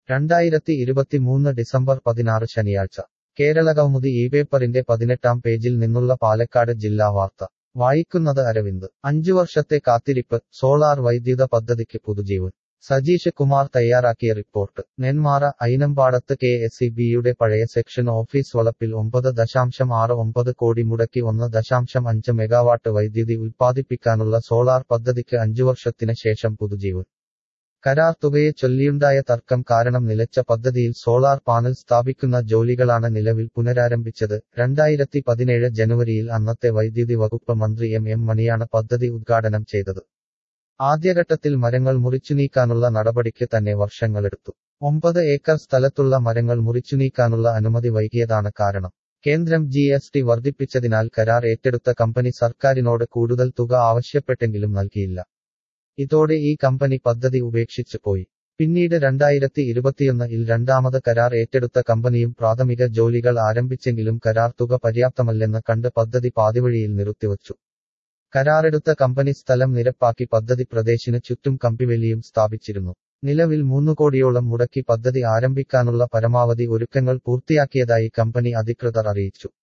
രണ്ടായിരത്തി ഇരുപത്തിമൂന്ന് ഡിസംബർ പതിനാറ് ശനിയാഴ്ച കേരളകൗമുദി ഈ പേപ്പറിന്റെ പതിനെട്ടാം പേജിൽ നിന്നുള്ള പാലക്കാട് ജില്ലാ വാർത്ത വായിക്കുന്നത് അരവിന്ദ് അഞ്ചു വർഷത്തെ കാത്തിരിപ്പ് സോളാർ വൈദ്യുത പദ്ധതിക്ക് പുതുജീവൻ സജീഷ് കുമാർ തയ്യാറാക്കിയ റിപ്പോർട്ട് നെന്മാറ ഐനമ്പാടത്ത് കെ എസ് ഇ ബിയുടെ പഴയ സെക്ഷൻ ഓഫീസ് വളപ്പിൽ ഒമ്പത് ദശാംശം ആറ് ഒമ്പത് കോടി മുടക്കി ഒന്ന് ദശാംശം അഞ്ച് മെഗാവാട്ട് വൈദ്യുതി ഉൽപ്പാദിപ്പിക്കാനുള്ള സോളാർ പദ്ധതിക്ക് അഞ്ചു വർഷത്തിന് ശേഷം പുതുജീവൻ കരാർ തുകയെ ചൊല്ലിയുണ്ടായ തർക്കം കാരണം നിലച്ച പദ്ധതിയിൽ സോളാർ പാനൽ സ്ഥാപിക്കുന്ന ജോലികളാണ് നിലവിൽ പുനരാരംഭിച്ചത് രണ്ടായിരത്തി പതിനേഴ് ജനുവരിയിൽ അന്നത്തെ വൈദ്യുതി വകുപ്പ് മന്ത്രി എം എം മണിയാണ് പദ്ധതി ഉദ്ഘാടനം ചെയ്തത് ആദ്യഘട്ടത്തിൽ മരങ്ങൾ മുറിച്ചുനീക്കാനുള്ള നടപടിക്ക് തന്നെ വർഷങ്ങളെടുത്തു ഒമ്പത് ഏക്കർ സ്ഥലത്തുള്ള മരങ്ങൾ മുറിച്ചുനീക്കാനുള്ള അനുമതി വൈകിയതാണ് കാരണം കേന്ദ്രം ജി എസ് ടി വർദ്ധിപ്പിച്ചതിനാൽ കരാർ ഏറ്റെടുത്ത കമ്പനി സർക്കാരിനോട് കൂടുതൽ തുക ആവശ്യപ്പെട്ടെങ്കിലും നൽകിയില്ല ഇതോടെ ഈ കമ്പനി പദ്ധതി ഉപേക്ഷിച്ചു പോയി പിന്നീട് രണ്ടായിരത്തി ഇരുപത്തിയൊന്നിൽ രണ്ടാമത് കരാർ ഏറ്റെടുത്ത കമ്പനിയും പ്രാഥമിക ജോലികൾ ആരംഭിച്ചെങ്കിലും കരാർ തുക പര്യാപ്തമല്ലെന്ന് കണ്ട് പദ്ധതി പാതിവഴിയിൽ നിർത്തിവച്ചു കരാറെടുത്ത കമ്പനി സ്ഥലം നിരപ്പാക്കി പദ്ധതി പ്രദേശിന് ചുറ്റും കമ്പിവേലിയും സ്ഥാപിച്ചിരുന്നു നിലവിൽ മൂന്നു കോടിയോളം മുടക്കി പദ്ധതി ആരംഭിക്കാനുള്ള പരമാവധി ഒരുക്കങ്ങൾ പൂർത്തിയാക്കിയതായി കമ്പനി അധികൃതർ അറിയിച്ചു